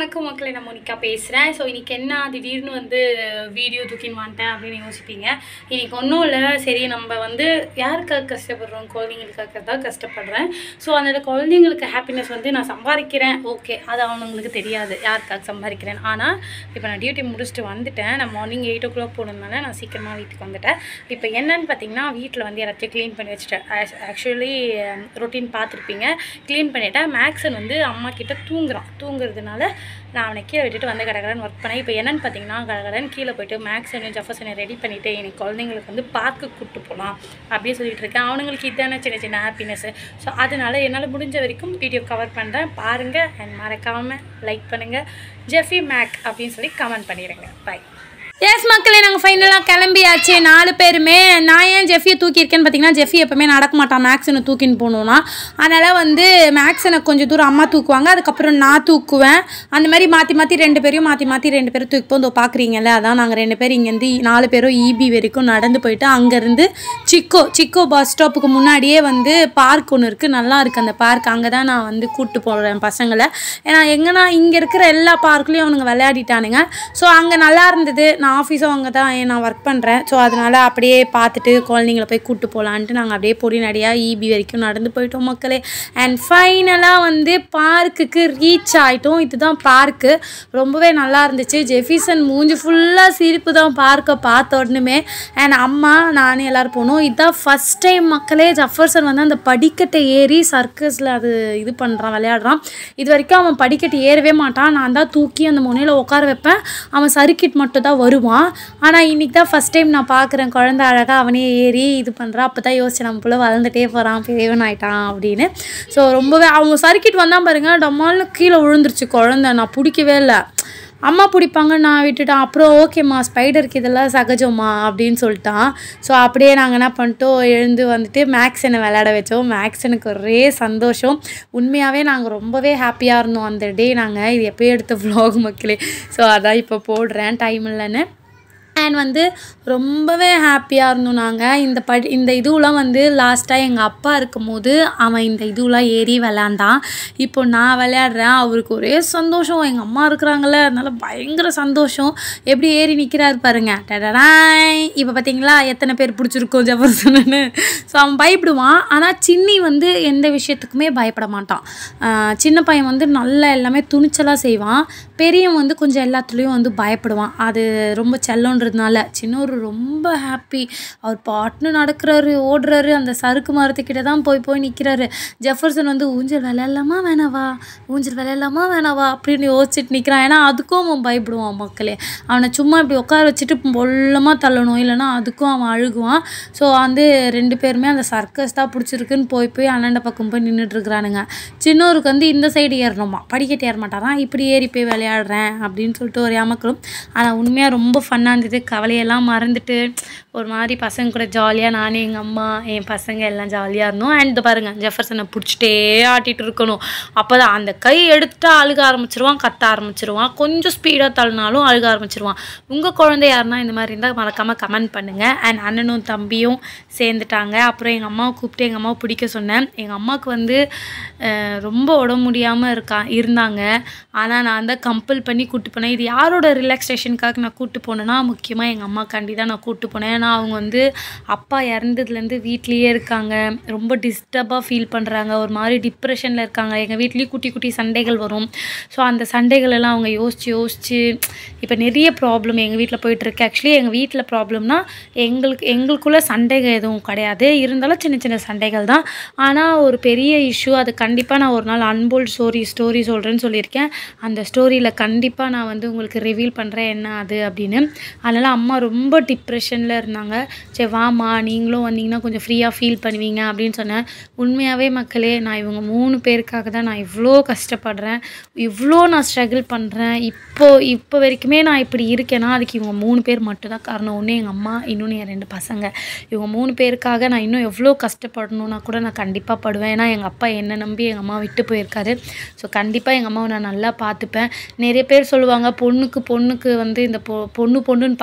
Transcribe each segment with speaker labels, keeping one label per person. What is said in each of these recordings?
Speaker 1: வணக்கம் மக்களே நான் மோனிகா பேசுகிறேன் ஸோ இன்றைக்கி என்ன திடீர்னு வந்து வீடியோ தூக்கின்னு வந்துட்டேன் அப்படின்னு யோசிப்பீங்க இன்றைக்கி ஒன்றும் இல்லை சரி நம்ம வந்து யாருக்காக கஷ்டப்படுறோம் குழந்தைங்களுக்காக தான் கஷ்டப்படுறேன் ஸோ அந்த குழந்தைங்களுக்கு ஹாப்பினஸ் வந்து நான் சம்பாதிக்கிறேன் ஓகே அது அவனுங்களுக்கு தெரியாது யாருக்காக சம்பாதிக்கிறேன் ஆனால் இப்போ நான் டியூட்டி முடிச்சுட்டு வந்துட்டேன் நான் மார்னிங் எயிட் ஓ கிளாக் போனதுனால நான் சீக்கிரமாக வீட்டுக்கு வந்துட்டேன் இப்போ என்னன்னு பார்த்தீங்கன்னா வீட்டில் வந்து எல்லாத்தையும் க்ளீன் பண்ணி வச்சுட்டேன் ஆக்சுவலி ரொட்டீன் பார்த்துருப்பீங்க க்ளீன் பண்ணிவிட்டேன் மேக்ஸன் வந்து அம்மா கிட்ட தூங்குறான் தூங்குறதுனால நான் அவனை கீழே விட்டுட்டு வந்து கடகடன்னு ஒர்க் பண்ணேன் இப்போ என்னன்னு பார்த்தீங்கன்னா கடகடன் கீழே போயிட்டு மேக்ஸனையும் ஜஃபர்சனை ரெடி பண்ணிவிட்டு எனக்கு குழந்தைங்களுக்கு வந்து பார்க்கு கூப்பிட்டு போகலாம் அப்படின்னு சொல்லிட்டு இருக்கேன் அவனுங்களுக்கு இதான சின்ன சின்ன ஹாப்பினஸ் ஸோ அதனால என்னால் முடிஞ்ச வரைக்கும் வீடியோ கவர் பண்ணுறேன் பாருங்கள் அண்ட் மறக்காமல் லைக் பண்ணுங்கள் ஜெஃபி மேக் அப்படின்னு சொல்லி கமெண்ட் பண்ணிடுங்க பை எஸ் மக்களே நாங்கள் ஃபைனலாக கிளம்பியாச்சு நாலு பேருமே நான் ஏன் ஜெஃபியை தூக்கியிருக்கேன்னு பார்த்தீங்கன்னா ஜெஃபி எப்பவுமே நடக்க மாட்டான் மேக்ஸனை தூக்கின்னு போகணுன்னா அதனால் வந்து மேக்ஸனை கொஞ்சம் தூரம் அம்மா தூக்குவாங்க அதுக்கப்புறம் நான் தூக்குவேன் அந்த மாதிரி மாற்றி மாற்றி ரெண்டு பேரையும் மாற்றி மாற்றி ரெண்டு பேரும் தூக்கிப்போம் இதோ பார்க்குறீங்கல்ல அதான் நாங்கள் ரெண்டு பேரும் இங்கேருந்து நாலு பேரும் இபி வரைக்கும் நடந்து போயிட்டு அங்கேருந்து சிக்கோ சிக்கோ பஸ் ஸ்டாப்புக்கு முன்னாடியே வந்து பார்க் ஒன்று இருக்குது நல்லா இருக்குது அந்த பார்க் அங்கே தான் நான் வந்து கூப்பிட்டு போகிறேன் பசங்களை ஏன்னா எங்கன்னா இங்கே இருக்கிற எல்லா பார்க்லேயும் அவனுங்க விளையாடிட்டானுங்க ஸோ அங்கே நல்லா இருந்தது நான் ஆஃபீஸும் அங்கே தான் நான் ஒர்க் பண்ணுறேன் ஸோ அதனால் அப்படியே பார்த்துட்டு குழந்தைங்கள போய் கூப்பிட்டு போகலான்ட்டு நாங்கள் அப்படியே பொடி நடியாக இபி வரைக்கும் நடந்து போயிட்டோம் மக்களே அண்ட் ஃபைனலாக வந்து பார்க்குக்கு ரீச் ஆகிட்டோம் இதுதான் பார்க்கு ரொம்பவே நல்லா இருந்துச்சு ஜெஃபிசன் மூஞ்சி ஃபுல்லாக சிரிப்பு தான் பார்க்க பார்த்த உடனே அண்ட் அம்மா நானும் எல்லோரும் போனோம் இதுதான் ஃபஸ்ட் டைம் மக்களே ஜஃபர்சன் வந்து அந்த படிக்கட்டை ஏறி சர்க்கஸில் அது இது பண்ணுறான் விளையாடுறான் இது வரைக்கும் அவன் படிக்கட்டு ஏறவே மாட்டான் நான் தான் தூக்கி அந்த முனையில் உட்கார வைப்பேன் அவன் சர்க்கிட் மட்டும் தான் வருவான் ஆனால் இன்றைக்கி தான் ஃபஸ்ட் டைம் நான் பார்க்குறேன் குழந்த அழகாக அவனே ஏறி இது பண்ணுறான் அப்போ தான் யோசிச்சேன் நம்ம போல வளர்ந்துட்டே போகிறான் பெரியவன் ஆயிட்டான் அப்படின்னு ஸோ ரொம்பவே அவங்க சர்க்கிட் வந்தான் பாருங்க டம்மால்னு கீழே விழுந்துருச்சு குழந்த நான் பிடிக்கவே இல்லை அம்மா பிடிப்பாங்க நான் விட்டுட்டேன் அப்புறம் ஓகேம்மா ஸ்பைடருக்கு இதெல்லாம் சகஜம்மா அப்படின்னு சொல்லிட்டான் ஸோ அப்படியே நாங்கள் என்ன பண்ணிட்டோம் எழுந்து வந்துட்டு மேக்ஸனை விளையாட வச்சோம் மேக்ஸனுக்கு ஒரே சந்தோஷம் உண்மையாகவே நாங்கள் ரொம்பவே ஹாப்பியாக இருந்தோம் அந்த டே நாங்கள் இது எப்போயும் எடுத்த vlog மக்களே ஸோ அதான் இப்போ போடுறேன் டைம் இல்லைன்னு அண்ட் வந்து ரொம்பவே ஹாப்பியாக இருந்தோம் நாங்கள் இந்த படி இந்த இதுவெலாம் வந்து லாஸ்ட்டாக எங்கள் அப்பா இருக்கும்போது அவன் இந்த இதுவெலாம் ஏறி விளாண்டான் இப்போ நான் விளையாடுறேன் அவருக்கு ஒரே சந்தோஷம் எங்கள் அம்மா இருக்கிறாங்களே அதனால பயங்கர சந்தோஷம் எப்படி ஏறி நிற்கிறாரு பாருங்க டடடாய் இப்போ பார்த்தீங்களா எத்தனை பேர் பிடிச்சிருக்கோம் ஜபர்சனு ஸோ அவன் பயப்படுவான் ஆனால் சின்னி வந்து எந்த விஷயத்துக்குமே பயப்பட மாட்டான் ஆஹ் சின்ன பையன் வந்து நல்லா எல்லாமே துணிச்சலாக செய்வான் பெரியவன் வந்து கொஞ்சம் எல்லாத்துலேயும் வந்து பயப்படுவான் அது ரொம்ப செல்லன்றதுனால சின்னவர் ரொம்ப ஹாப்பி அவர் பாட்டுன்னு நடக்கிறாரு ஓடுறாரு அந்த சறுக்கு மரத்துக்கிட்ட தான் போய் போய் நிற்கிறாரு ஜெஃபர்சன் வந்து ஊஞ்சல் விளையாடலாமா வேணாவா ஊஞ்சல் விளையாடலாமா வேணாவா அப்படின்னு யோசிச்சுட்டு நிற்கிறான் ஏன்னா அதுக்கும் அவன் பயப்படுவான் மக்களே அவனை சும்மா இப்படி உட்கார வச்சுட்டு பொல்லமாக தள்ளணும் இல்லைன்னா அதுக்கும் அவன் அழுகுவான் ஸோ வந்து ரெண்டு பேருமே அந்த சர்க்கஸ் தான் பிடிச்சிருக்குன்னு போய் போய் அண்ணாண்ட பக்கம் போய் நின்றுட்டு இருக்கிறானுங்க சின்னவருக்கு வந்து இந்த சைடு ஏறணுமா படிக்கட்டு ஏற மாட்டாராம் இப்படி ஏறி போய் விளையாடுறேன் அப்படின்னு சொல்லிட்டு ஒரு ஏமக்களும் ஆனால் உண்மையாக ரொம்ப ஃபன்னாக இருந்தது கவலையெல்லாம் மறந்துட்டு ஒரு மாதிரி பசங்க கூட ஜாலியாக நானே எங்கள் அம்மா என் பசங்க எல்லாம் ஜாலியாக இருந்தோம் அண்ட் பாருங்கள் ஜெஃபர்சனை பிடிச்சிட்டே ஆட்டிகிட்டு இருக்கணும் அப்போ தான் அந்த கை எடுத்துட்டா அழுக ஆரம்பிச்சிருவான் கத்த ஆரம்பிச்சிருவான் கொஞ்சம் ஸ்பீடாக தள்ளினாலும் அழுக ஆரம்பிச்சிருவான் உங்கள் குழந்தை யாருன்னா இந்த மாதிரி இருந்தால் மறக்காமல் கமெண்ட் பண்ணுங்கள் அண்ட் அண்ணனும் தம்பியும் சேர்ந்துட்டாங்க அப்புறம் எங்கள் அம்மாவை கூப்பிட்டு எங்கள் அம்மாவை பிடிக்க சொன்னேன் எங்கள் அம்மாவுக்கு வந்து அஹ், ரொம்ப உடம்பு முடியாமல் இருக்கா இருந்தாங்க ஆனால் நான் தான் கம்பல் பண்ணி கூப்பிட்டு போனேன் இது யாரோட ரிலாக்ஸேஷனுக்காக நான் கூப்பிட்டு போனேன்னா முக்கியமாக எங்கள் அம்மாக்காண்டி தான் நான் கூப்பிட்டு போனேன் ஏன்னா அவங்க வந்து அப்பா இறந்ததுலேருந்து வீட்லேயே இருக்காங்க ரொம்ப டிஸ்டர்பாக ஃபீல் பண்ணுறாங்க ஒரு மாதிரி டிப்ரெஷனில் இருக்காங்க எங்கள் வீட்லேயும் குட்டி குட்டி சண்டைகள் வரும் ஸோ அந்த சண்டைகள் எல்லாம் அவங்க யோசித்து யோசித்து இப்போ நிறைய ப்ராப்ளம் எங்கள் வீட்டில் போயிட்டுருக்கு ஆக்சுவலி எங்கள் வீட்டில் ப்ராப்ளம்னா எங்களுக்கு எங்களுக்குள்ள சண்டைகள் எதுவும் கிடையாது இருந்தாலும் சின்ன சின்ன சண்டைகள் தான் ஆனால் ஒரு பெரிய இஷ்யூ அது கண்டிப்பாக நான் ஒரு நாள் அன்போல்ட் ஸ்டோரி ஸ்டோரி சொல்கிறேன்னு சொல்லியிருக்கேன் அந்த ஸ்டோரியில் கண்டிப்பாக நான் வந்து உங்களுக்கு ரிவீல் பண்ணுறேன் என்ன அது அப்படின்னு அதனால் அம்மா ரொம்ப டிப்ரெஷனில் இருந்தாங்க சரி வாம்மா நீங்களும் வந்தீங்கன்னா கொஞ்சம் ஃப்ரீயாக ஃபீல் பண்ணுவீங்க அப்படின்னு சொன்னேன் உண்மையாகவே மக்களே நான் இவங்க மூணு பேருக்காக தான் நான் இவ்வளோ கஷ்டப்படுறேன் இவ்வளோ நான் ஸ்ட்ரகிள் பண்ணுறேன் இப்போ இப்போ வரைக்குமே நான் இப்படி இருக்கேன்னா அதுக்கு இவங்க மூணு பேர் மட்டும்தான் காரணம் ஒன்று எங்கள் அம்மா இன்னொன்று என் ரெண்டு பசங்க இவங்க மூணு பேருக்காக நான் இன்னும் எவ்வளோ கஷ்டப்படணும்னா கூட நான் கண்டிப்பாக படுவேன் ஏன்னா எங்கள் அப்பா என்னை நம்பி எங்கள் அம்மா விட்டு போயிருக்காரு ஸோ கண்டிப்பாக எங்கள் அம்மாவை நான் நல்லா பார்த்துப்பேன் நிறைய பேர் சொல்லுவாங்க பொண்ணுக்கு பொண்ணுக்கு வந்து இந்த பொ பொண்ணு பொண்ணுன்னு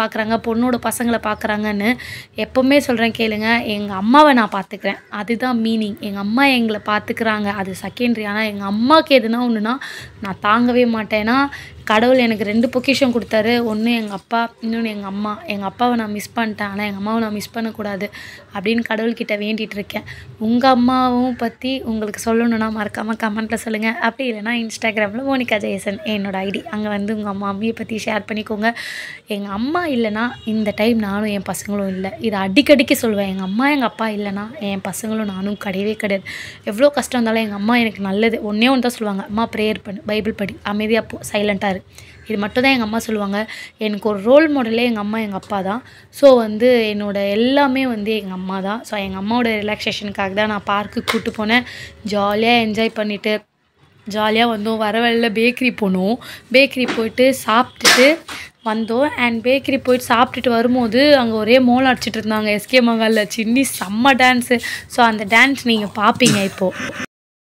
Speaker 1: பார்க்குறாங்க பொண்ணோட பசங்களை பார்க்குறாங்கன்னு எப்போவுமே சொல்கிறேன் கேளுங்க எங்கள் அம்மாவை நான் பார்த்துக்கிறேன் அதுதான் மீனிங் எங்கள் அம்மா எங்களை பார்த்துக்கிறாங்க அது செகண்டரி ஆனால் எங்கள் அம்மாவுக்கு எதுனா ஒன்றுனா நான் தாங்கவே மாட்டேன்னா கடவுள் எனக்கு ரெண்டு பொக்கிஷம் கொடுத்தாரு ஒன்று எங்கள் அப்பா இன்னொன்று எங்கள் அம்மா எங்கள் அப்பாவை நான் மிஸ் பண்ணிட்டேன் ஆனால் எங்கள் அம்மாவை நான் மிஸ் பண்ணக்கூடாது அப்படின்னு கடவுள்கிட்ட வேண்டிகிட்டு இருக்கேன் உங்கள் அம்மாவும் பற்றி உங்களுக்கு சொல்லணுன்னா மறக்காமல் கமெண்ட்டில் சொல்லுங்கள் அப்படி இல்லைன்னா இன்ஸ்டாகிராமில் மோனிகா ஜெயசன் என்னோட ஐடி அங்கே வந்து உங்கள் அம்மா அம்மியை பற்றி ஷேர் பண்ணிக்கோங்க எங்கள் அம்மா இல்லைன்னா இந்த டைம் நானும் என் பசங்களும் இல்லை இதை அடிக்கடிக்கு சொல்லுவேன் எங்கள் அம்மா எங்கள் அப்பா இல்லைன்னா என் பசங்களும் நானும் கிடையவே கிடையாது எவ்வளோ கஷ்டம் இருந்தாலும் எங்கள் அம்மா எனக்கு நல்லது ஒன்றே ஒன்று தான் சொல்லுவாங்க அம்மா ப்ரேயர் பண்ணு பைபிள் படி அமைதியாக போ சைலண்ட்டாக இரு இது மட்டும் தான் எங்கள் அம்மா சொல்லுவாங்க எனக்கு ஒரு ரோல் மாடலே எங்கள் அம்மா எங்கள் அப்பா தான் ஸோ வந்து என்னோட எல்லாமே வந்து எங்கள் அம்மா தான் ஸோ எங்கள் அம்மாவோட ரிலாக்ஸேஷனுக்காக தான் நான் பார்க்குக்கு கூப்பிட்டு போனேன் ஜாலியாக என்ஜாய் பண்ணிவிட்டு ஜாலியாக வந்தோம் வர வழியில் பேக்கரி போனோம் பேக்கரி போயிட்டு சாப்பிட்டுட்டு வந்தோம் அண்ட் பேக்கரி போயிட்டு சாப்பிட்டுட்டு வரும்போது அங்கே ஒரே மோளம் அடிச்சிட்டு இருந்தாங்க எஸ்கே மகாலில் சின்னி செம்ம டான்ஸு ஸோ அந்த டான்ஸ் நீங்கள் பார்ப்பீங்க இப்போது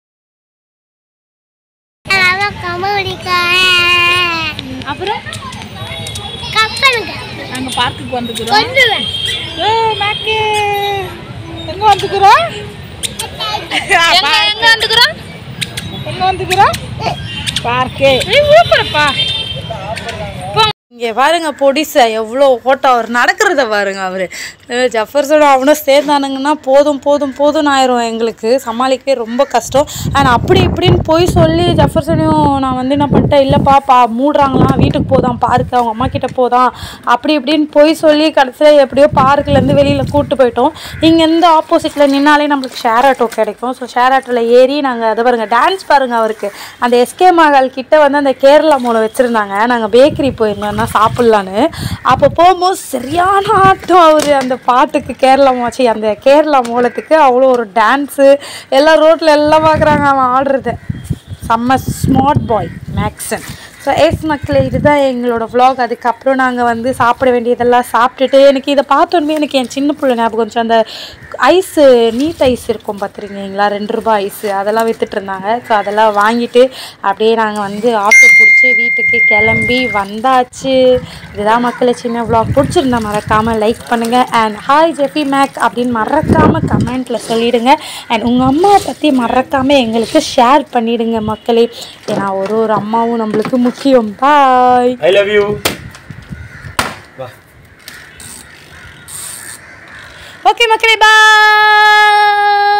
Speaker 1: அப்புறம்
Speaker 2: கப்பலுங்க
Speaker 3: நாங்கள் பார்க்குக்கு வந்துக்கிறோம்
Speaker 2: கொண்டுவேன்
Speaker 3: ஏ மேக்கு எங்கே வந்துக்கிறோம்
Speaker 1: எங்கே வந்துக்கிறோம்
Speaker 3: எங்கே வந்துக்கிறோம் பார்க்கு
Speaker 1: ஊப்பரப்பா இங்கே பாருங்க பொடிசை எவ்வளோ ஓட்டம் அவர் நடக்கிறத பாருங்க அவர் ஜஃபர்ஸோட அவனும் சேர்ந்தானுங்கன்னா போதும் போதும் போதும்னு ஆயிரும் எங்களுக்கு சமாளிக்கவே ரொம்ப கஷ்டம் அண்ட் அப்படி இப்படின்னு போய் சொல்லி ஜஃபர்சனையும் நான் வந்து என்ன பண்ணிட்டேன் இல்லைப்பா பா மூடுறாங்களாம் வீட்டுக்கு போதான் பார்க்கு அவங்க அம்மா கிட்ட போதான் அப்படி இப்படின்னு போய் சொல்லி கடைசியில் எப்படியோ பார்க்லேருந்து வெளியில் கூப்பிட்டு போயிட்டோம் இங்கேருந்து ஆப்போசிட்டில் நின்னாலே நம்மளுக்கு ஷேர் ஆட்டோ கிடைக்கும் ஸோ ஷேர் ஆட்டோவில் ஏறி நாங்கள் அதை பாருங்கள் டான்ஸ் பாருங்கள் அவருக்கு அந்த எஸ்கே மகால் கிட்ட வந்து அந்த கேரளா மூலம் வச்சுருந்தாங்க நாங்கள் பேக்கரி போயிருந்தோம்னா சாப்பிட்லான்னு அப்போ போகும்போது சரியான ஆட்டம் அவர் அந்த பாட்டுக்கு கேரளா மாச்சி அந்த கேரளா மூலத்துக்கு அவ்வளோ ஒரு டான்ஸு எல்லாம் ரோட்டில் எல்லாம் பார்க்குறாங்க அவன் ஆடுறத செம்ம smart boy Maxon so yes மக்களே இதுதான் எங்களோட vlog அதுக்கப்புறம் நாங்கள் வந்து சாப்பிட வேண்டியதெல்லாம் சாப்பிட்டுட்டு எனக்கு இதை பார்த்தோன்னே எனக்கு என் சின்ன பிள்ளை ஞாபகம் வந்துச்சு அந்த ஐஸு நீட் ஐஸ் இருக்கும் பார்த்துருக்கீங்களா ரெண்டு ரூபாய் ஐஸு அதெல்லாம் வித்துட்டு இருந்தாங்க ஸோ அதெல்லாம் வாங்கிட்டு அப்படியே நாங்கள் வந்து ஆட்டோ பிடிச்சி வீட்டுக்கு கிளம்பி வந்தாச்சு இதுதான் மக்களை சின்ன vlog பிடிச்சிருந்தா மறக்காமல் லைக் பண்ணுங்கள் அண்ட் ஹாய் ஜெஃபி மேக் அப்படின்னு மறக்காமல் கமெண்ட்டில் சொல்லிடுங்க அண்ட் உங்கள் அம்மாவை பற்றி மறக்காமல் எங்களுக்கு ஷேர் பண்ணிடுங்க மக்களே ஏன்னா ஒரு ஒரு அம்மாவும் நம்மளுக்கு முக்கியம் bye
Speaker 4: I love you.
Speaker 1: Okay மக்களே பாய்